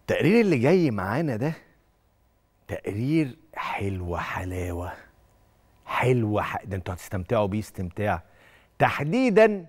التقرير اللي جاي معانا ده تقرير حلوة حلاوة حلوة ح... ده انتوا هتستمتعوا بيه استمتاع تحديدا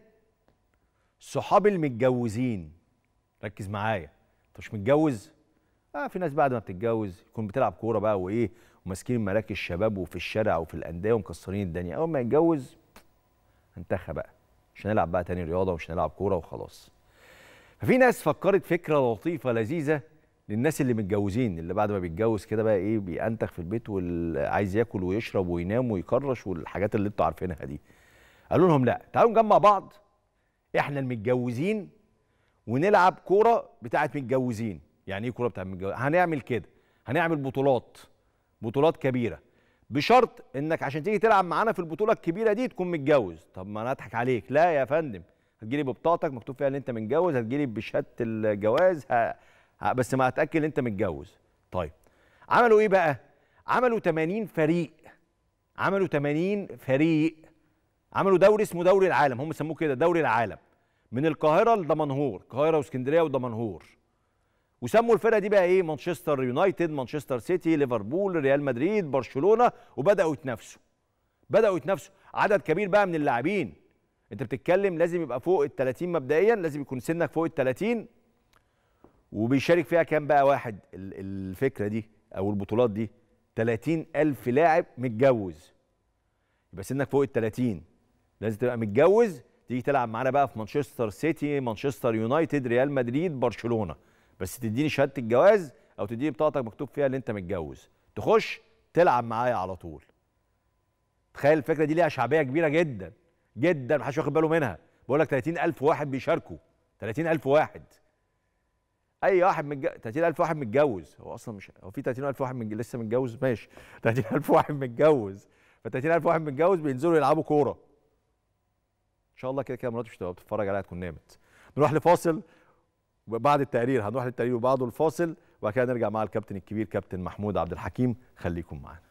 صحاب المتجوزين ركز معايا انت مش متجوز اه في ناس بعد ما بتتجوز يكون بتلعب كوره بقى وايه وماسكين مراكز الشباب وفي الشارع وفي الانديه ومكسرين الدنيا اول ما يتجوز انتخى بقى مش هنلعب بقى تاني رياضه ومش هنلعب كوره وخلاص ففي ناس فكرت فكره لطيفه لذيذه للناس اللي متجوزين اللي بعد ما بيتجوز كده بقى ايه بينتخ في البيت وعايز ياكل ويشرب وينام ويكرش والحاجات اللي انتوا عارفينها دي قالوا لهم لا تعالوا نجمع بعض احنا المتجوزين ونلعب كوره بتاعت متجوزين يعني ايه كوره بتاعت متجوزين هنعمل كده هنعمل بطولات بطولات كبيره بشرط انك عشان تيجي تلعب معانا في البطوله الكبيره دي تكون متجوز طب ما انا اضحك عليك لا يا فندم هتجيلي ببطاقتك مكتوب فيها ان انت متجوز هتجيلي بشهاده الجواز ه... ه... بس ما هتاكد ان انت متجوز طيب عملوا ايه بقى عملوا 80 فريق عملوا 80 فريق عملوا دوري اسمه دوري العالم هم سموه كده دوري العالم من القاهره لدمنهور القاهره واسكندريه ودمنهور وسموا الفرقه دي بقى ايه مانشستر يونايتد مانشستر سيتي ليفربول ريال مدريد برشلونه وبداوا يتنافسوا بداوا يتنافسوا عدد كبير بقى من اللاعبين انت بتتكلم لازم يبقى فوق ال 30 مبدئيا لازم يكون سنك فوق ال 30 وبيشارك فيها كام بقى واحد الفكره دي او البطولات دي 30 ألف لاعب متجوز يبقى سنك فوق ال 30 لازم تبقى متجوز تيجي تلعب معانا بقى في مانشستر سيتي مانشستر يونايتد ريال مدريد برشلونه بس تديني شهاده الجواز او تديني بطاقتك مكتوب فيها ان انت متجوز تخش تلعب معايا على طول تخيل الفكره دي ليها شعبيه كبيره جدا جدا محدش واخد باله منها بقول لك 30000 واحد بيشاركوا 30000 واحد اي واحد متج... 30000 واحد متجوز هو اصلا مش هو في 30000 واحد متج... لسه متجوز ماشي 30000 واحد متجوز ف 30000 واحد متجوز بينزلوا يلعبوا كوره ان شاء الله كده كده مراتي مش تبقى بتتفرج عليها تكون نامت نروح لفاصل وبعد التقرير هنروح للتقرير وبعده الفاصل وبعد كده نرجع مع الكابتن الكبير كابتن محمود عبد الحكيم خليكم معانا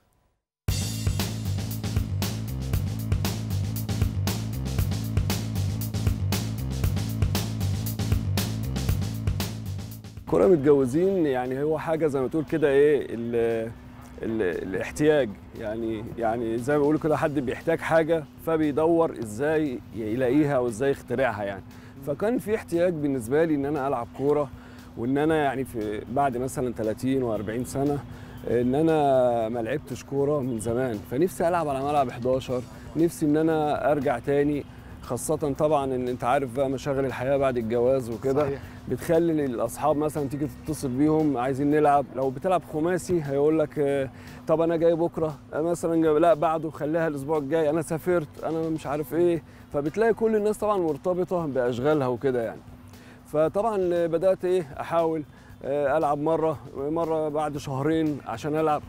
كرة متجوزين يعني هو حاجة زي ما تقول كده ايه ال ال الاحتياج يعني يعني زي ما بيقولوا كده حد بيحتاج حاجة فبيدور ازاي يلاقيها او ازاي يخترعها يعني فكان في احتياج بالنسبة لي ان انا العب كورة وان انا يعني في بعد مثلا 30 و40 سنة ان انا ما لعبتش كورة من زمان فنفسي العب على ملعب 11 نفسي ان انا ارجع تاني خاصة طبعا ان انت عارف بقى مشاغل الحياة بعد الجواز وكده بتخلي الاصحاب مثلا تيجي تتصل بيهم عايزين نلعب لو بتلعب خماسي هيقول لك آه، طب انا جاي بكره آه، مثلا جاي لا بعده خليها الاسبوع الجاي انا سافرت انا مش عارف ايه فبتلاقي كل الناس طبعا مرتبطه باشغالها وكده يعني فطبعا بدات ايه احاول آه، العب مره مره بعد شهرين عشان العب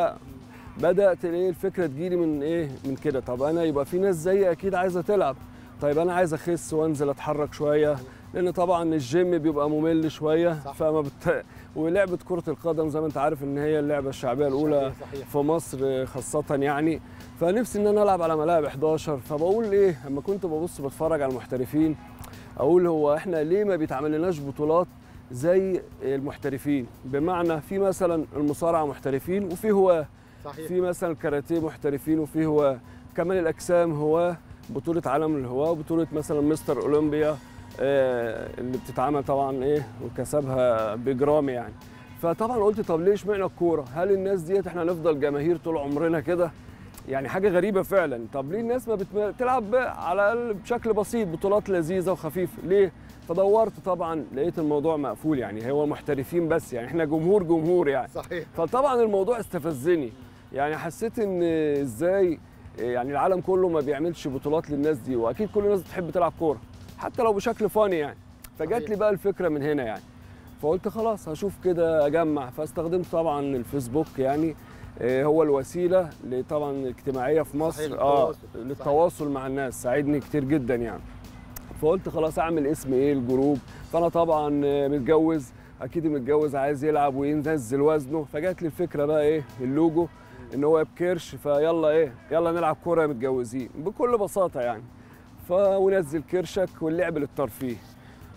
فبدات ايه الفكره تجيلي من ايه من كده طب انا يبقى في ناس زيي اكيد عايزه تلعب طيب انا عايز اخس وانزل اتحرك شويه لان طبعا الجيم بيبقى ممل شويه صح. فما بت... ولعبه كره القدم زي ما انت عارف ان هي اللعبه الشعبيه الاولى صحيح صحيح في مصر خاصة يعني فنفسي ان انا العب على ملاعب 11 فبقول ايه اما كنت ببص بتفرج على المحترفين اقول هو احنا ليه ما بيتعملناش بطولات زي المحترفين بمعنى في مثلا المصارعة محترفين وفي هواه صحيح في مثلا الكاراتيه محترفين وفي هواه كمان الاجسام هواه بطولة عالم الهواه وبطولة مثلا مستر اولمبيا آه، اللي بتتعمل طبعا ايه وكسبها بجرام يعني فطبعا قلت طب ليه اشمعنى الكوره هل الناس ديت احنا هنفضل جماهير طول عمرنا كده يعني حاجه غريبه فعلا طب ليه الناس ما بتم... تلعب على الاقل بشكل بسيط بطولات لذيذه وخفيفه ليه فدورت طبعا لقيت الموضوع مقفول يعني هو محترفين بس يعني احنا جمهور جمهور يعني صحيح فطبعا الموضوع استفزني يعني حسيت ان ازاي يعني العالم كله ما بيعملش بطولات للناس دي واكيد كل الناس بتحب تلعب كوره حتى لو بشكل فاني يعني فجات صحيح. لي بقى الفكره من هنا يعني فقلت خلاص هشوف كده اجمع فاستخدمت طبعا الفيسبوك يعني آه، هو الوسيله اللي طبعا اجتماعيه في مصر صحيح، اه للتواصل. للتواصل مع الناس ساعدني كتير جدا يعني فقلت خلاص اعمل اسم ايه الجروب فانا طبعا آه، متجوز اكيد المتجوز عايز يلعب وينزل وزنه فجات لي الفكره بقى ايه اللوجو ان هو بكرش فيلا ايه يلا نلعب كوره يا متجوزين بكل بساطه يعني ف ونزل كرشك واللعب للترفيه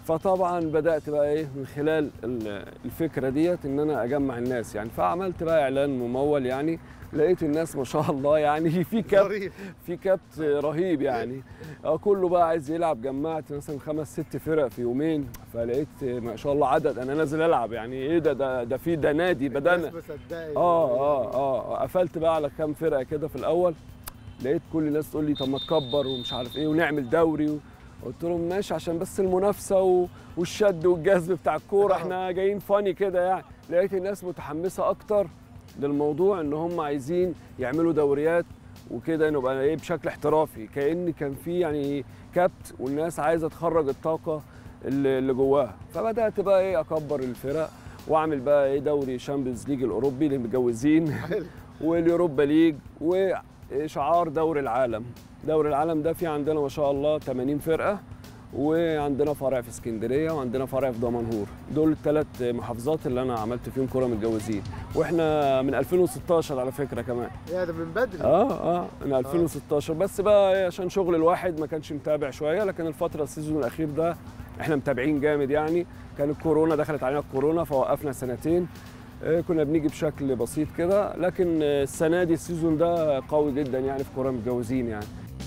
فطبعا بدات بقى ايه من خلال ال- الفكره ديت ان انا اجمع الناس يعني فعملت بقى اعلان ممول يعني لقيت الناس ما شاء الله يعني في كبت ظريف في كبت رهيب يعني اه كله بقى عايز يلعب جمعت مثلا خمس ست فرق في يومين فلقيت ما شاء الله عدد انا نازل العب يعني ايه ده ده ده في ده نادي بدانا الناس مصدقه اه اه اه قفلت بقى على كام فرقه كده في الاول لقيت كل الناس تقول لي طب ما تكبر ومش عارف ايه ونعمل دوري و... قلت لهم ماشي عشان بس المنافسه و... والشد والجذب بتاع الكوره احنا جايين فاني كده يعني لقيت الناس متحمسه اكتر للموضوع ان هم عايزين يعملوا دوريات وكده نبقى ايه بشكل احترافي كان كان في يعني كبت والناس عايزه تخرج الطاقه اللي اللي جواها فبدات بقى ايه اكبر الفرق واعمل بقى ايه دوري شامبيونز ليج الاوروبي للمتجوزين حلو واليوروبا ليج وشعار دوري العالم دوري العالم ده في عندنا ما شاء الله 80 فرقه وعندنا فرع في اسكندريه وعندنا فرع في دمنهور دول الثلاث محافظات اللي انا عملت فيهم كره متجوزين واحنا من 2016 على فكره كمان يا ده من بدري اه اه من 2016 بس بقى إيه عشان شغل الواحد ما كانش متابع شويه لكن الفتره السيزون الاخير ده احنا متابعين جامد يعني كان الكورونا دخلت علينا الكورونا فوقفنا سنتين آه، كنا بنيجي بشكل بسيط كده لكن آه، السنه دي السيزون ده قوي جدا يعني في كوره متجوزين يعني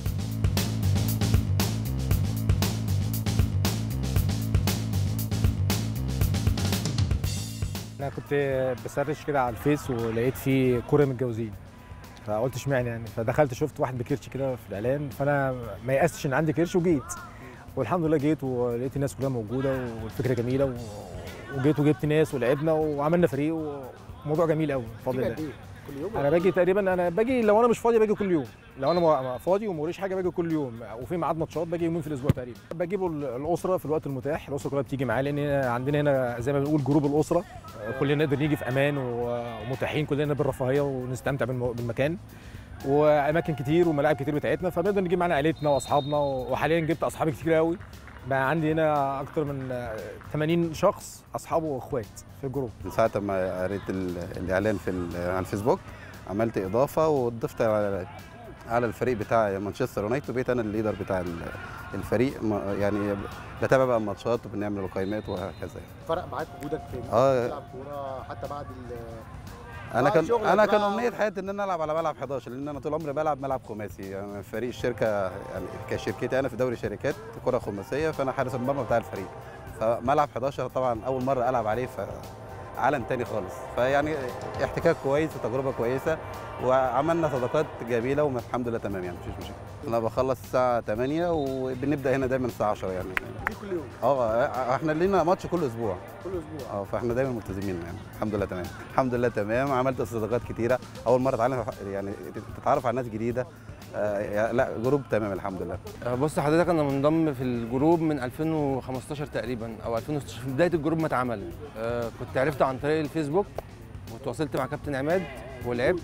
انا كنت بسرش كده على الفيس ولقيت فيه كوره متجوزين فقلت اشمعنى يعني فدخلت شفت واحد بكرش كده في الاعلان فانا ما يأستش ان عندي كرش وجيت والحمد لله جيت ولقيت الناس كلها موجوده والفكره جميله و... وجيت وجبت ناس ولعبنا وعملنا فريق وموضوع جميل قوي بفضل تيجي الله قد ايه؟ كل يوم انا باجي تقريبا انا باجي لو انا مش فاضي باجي كل يوم لو انا ما- فاضي وموريش حاجه باجي كل يوم وفي ميعاد ماتشات باجي يومين في الاسبوع تقريبا بجيبوا ال- الاسره في الوقت المتاح الاسره كلها بتيجي معايا لان هنا- عندنا هنا زي ما بنقول جروب الاسره كلنا نقدر نيجي في امان و- ومتاحين كلنا بالرفاهيه ونستمتع بالم- بالمكان واماكن كتير وملاعب كتير بتاعتنا فبنقدر نجيب معانا عيلتنا واصحابنا وحاليا جبت اصحابي كتير قوي بقى عندي هنا اكتر من آه، 80 شخص اصحاب واخوات في الجروب من ساعة ما قريت ال- الإعلان في ال- على الفيسبوك عملت إضافة وضفت على على الفريق بتاع مانشستر يونايتد وبقيت أنا الليدر بتاع ال- الفريق ما- يعني بتابع بقى الماتشات وبنعمل القائمات وهكذا يعني. فرق معاك وجودك في آه. تلعب كوره حتى بعد ال انا آه، كان شغلك انا كان بقى. امنيه حياتي ان انا العب على ملعب 11 لان انا طول عمري بلعب ملعب خماسي يعني فريق الشركه يعني كشركتي انا في دوري شركات كره خماسيه فانا حارس المرمى بتاع الفريق فملعب 11 طبعا اول مره العب عليه فعالم تاني خالص فيعني احتكاك كويس وتجربه كويسه وعملنا صداقات جميله والحمد لله تمام يعني مفيش مشاكل انا بخلص الساعه 8 وبنبدا هنا دايما الساعه 10 يعني دي كل يوم اه احنا لينا ماتش كل اسبوع كل اسبوع اه فاحنا دايما ملتزمين يعني الحمد لله تمام الحمد لله تمام عملت صداقات كتيره اول مره اتعلم يعني تتعرف على ناس جديده آه يعني لا جروب تمام الحمد لله بص حضرتك انا منضم في الجروب من 2015 تقريبا او 2016 في بدايه الجروب ما اتعمل آه، كنت عرفت عن طريق الفيسبوك وتواصلت مع كابتن عماد ولعبت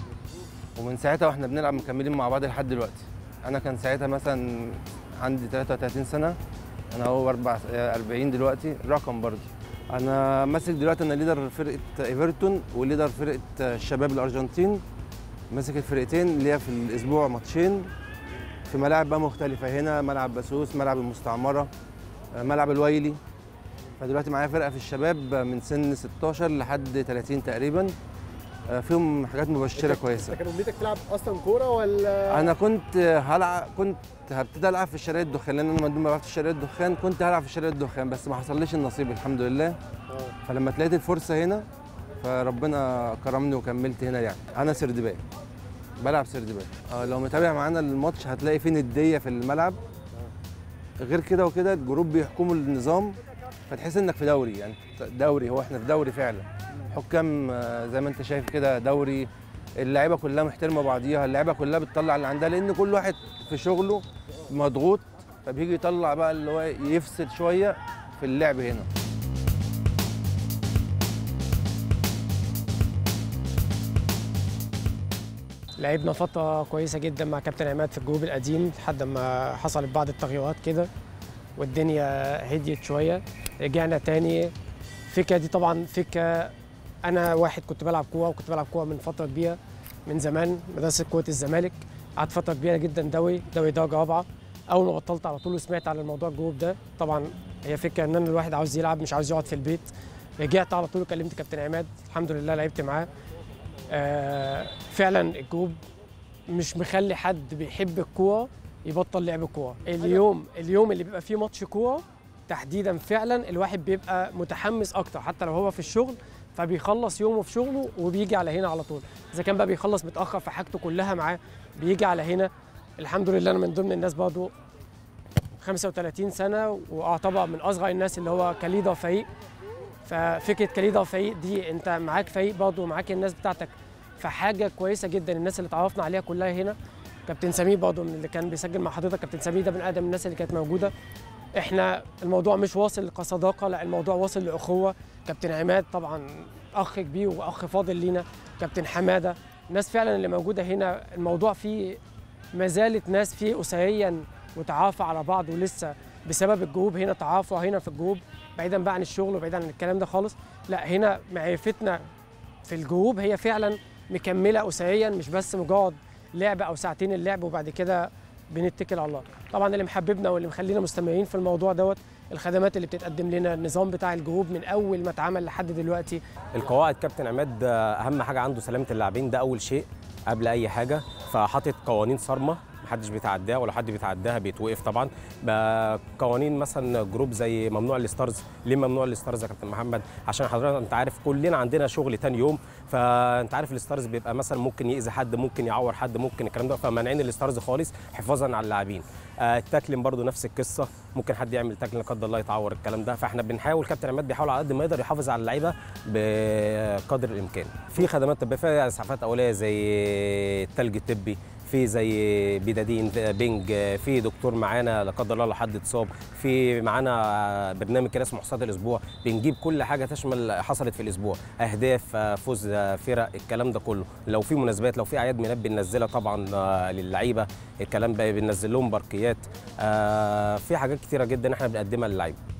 ومن ساعتها واحنا بنلعب مكملين مع بعض لحد دلوقتي انا كان ساعتها مثلا عندي 33 سنه انا هو 40 دلوقتي رقم برضه انا ماسك دلوقتي انا ليدر فرقه ايفرتون وليدر فرقه الشباب الارجنتين ماسك الفرقتين اللي هي في الاسبوع ماتشين في ملاعب بقى مختلفة هنا ملعب بسوس ملعب المستعمرة آه، ملعب الويلي فدلوقتي معايا فرقة في الشباب من سن 16 لحد 30 تقريبا آه، فيهم حاجات مبشرة كويسة انت كان امنيتك تلعب اصلا كوره ولا انا كنت هلعب كنت هبتدي العب في شارع الدخان لان انا مقدم بلعب في شارع الدخان كنت هلعب في شارع الدخان بس ما حصليش النصيب الحمد لله اه فلما تلاقيت الفرصه هنا فربنا كرمني وكملت هنا يعني انا سردباك بلعب سردباك اه لو متابع معانا الماتش هتلاقي في نديه في الملعب غير كده وكده الجروب بيحكموا النظام فتحس انك في دوري يعني دوري هو احنا في دوري فعلا حكام آه، زي ما انت شايف كده دوري اللعيبه كلها محترمه بعضيها اللعيبه كلها بتطلع اللي عندها لان كل واحد في شغله مضغوط فبيجي يطلع بقى اللي هو يفصل شويه في اللعب هنا لعبنا فترة كويسة جدا مع كابتن عماد في الجروب القديم لحد ما حصلت بعض التغيرات كده والدنيا هديت شوية رجعنا تاني الفكرة دي طبعا فكرة أنا واحد كنت بلعب كورة وكنت بلعب كورة من فترة كبيرة من زمان مدرسة كرة الزمالك قعدت فترة كبيرة جدا دوري دوري درجة رابعة أول ما بطلت على طول وسمعت عن الموضوع الجروب ده طبعا هي فكره ان انا الواحد عاوز يلعب مش عاوز يقعد في البيت رجعت على طول كلمت كابتن عماد الحمد لله لعبت معاه آه فعلا الجروب مش مخلي حد بيحب الكوره يبطل لعب الكوره اليوم اليوم اللي بيبقى فيه ماتش كوره تحديدا فعلا الواحد بيبقى متحمس اكتر حتى لو هو في الشغل فبيخلص يومه في شغله وبيجي على هنا على طول اذا كان بقى بيخلص متاخر في حاجته كلها معاه بيجي على هنا الحمد لله انا من ضمن الناس برضه 35 سنه واعتبر من اصغر الناس اللي هو كليدر فريق ففكره كليدر فريق دي انت معاك فريق برضه ومعاك الناس بتاعتك فحاجه كويسه جدا الناس اللي اتعرفنا عليها كلها هنا كابتن سمير برضه من اللي كان بيسجل مع حضرتك كابتن سمير ده من اقدم الناس اللي كانت موجوده احنا الموضوع مش واصل كصداقه لا الموضوع واصل لاخوه كابتن عماد طبعا اخ كبير واخ فاضل لينا كابتن حماده الناس فعلا اللي موجوده هنا الموضوع فيه ما زالت ناس فيه اسريا وتعافى على بعض ولسه بسبب الجروب هنا تعافى هنا في الجروب بعيدا بقى عن الشغل وبعيدا عن الكلام ده خالص لا هنا معرفتنا في الجروب هي فعلا مكمله اسريا مش بس مجرد لعب او ساعتين اللعب وبعد كده بنتكل على الله طبعا اللي محببنا واللي مخلينا مستمرين في الموضوع دوت الخدمات اللي بتتقدم لنا النظام بتاع الجروب من اول ما اتعمل لحد دلوقتي القواعد كابتن عماد آه، اهم حاجه عنده سلامه اللاعبين ده اول شيء قبل اي حاجه فحاطط قوانين صارمه محدش بيتعداها ولا حد بيتعداها بيتوقف طبعا بقى قوانين مثلا جروب زي ممنوع الستارز ليه ممنوع الستارز يا كابتن محمد عشان حضرتك انت عارف كلنا عندنا شغل تاني يوم فانت عارف الستارز بيبقى مثلا ممكن يأذي حد ممكن يعور حد ممكن الكلام ده فمانعين الستارز خالص حفاظا على اللاعبين آه، التاكلين برضو نفس القصه ممكن حد يعمل تاكل لا قدر الله يتعور الكلام ده فاحنا بنحاول كابتن عماد بيحاول على قد ما يقدر يحافظ على اللعيبه بقدر الامكان في خدمات طبيه فيها اسعافات اوليه زي التلج الطبي في زي بيدادين بنج في دكتور معانا لا قدر الله لو حد اتصاب في معانا برنامج كده اسمه حصاد الاسبوع بنجيب كل حاجه تشمل حصلت في الاسبوع اهداف فوز فرق الكلام ده كله لو في مناسبات لو في اعياد ميلاد بننزلها طبعا للعيبه الكلام ده بننزل لهم برقيات آه، في حاجات كتيره جدا احنا بنقدمها للعيبه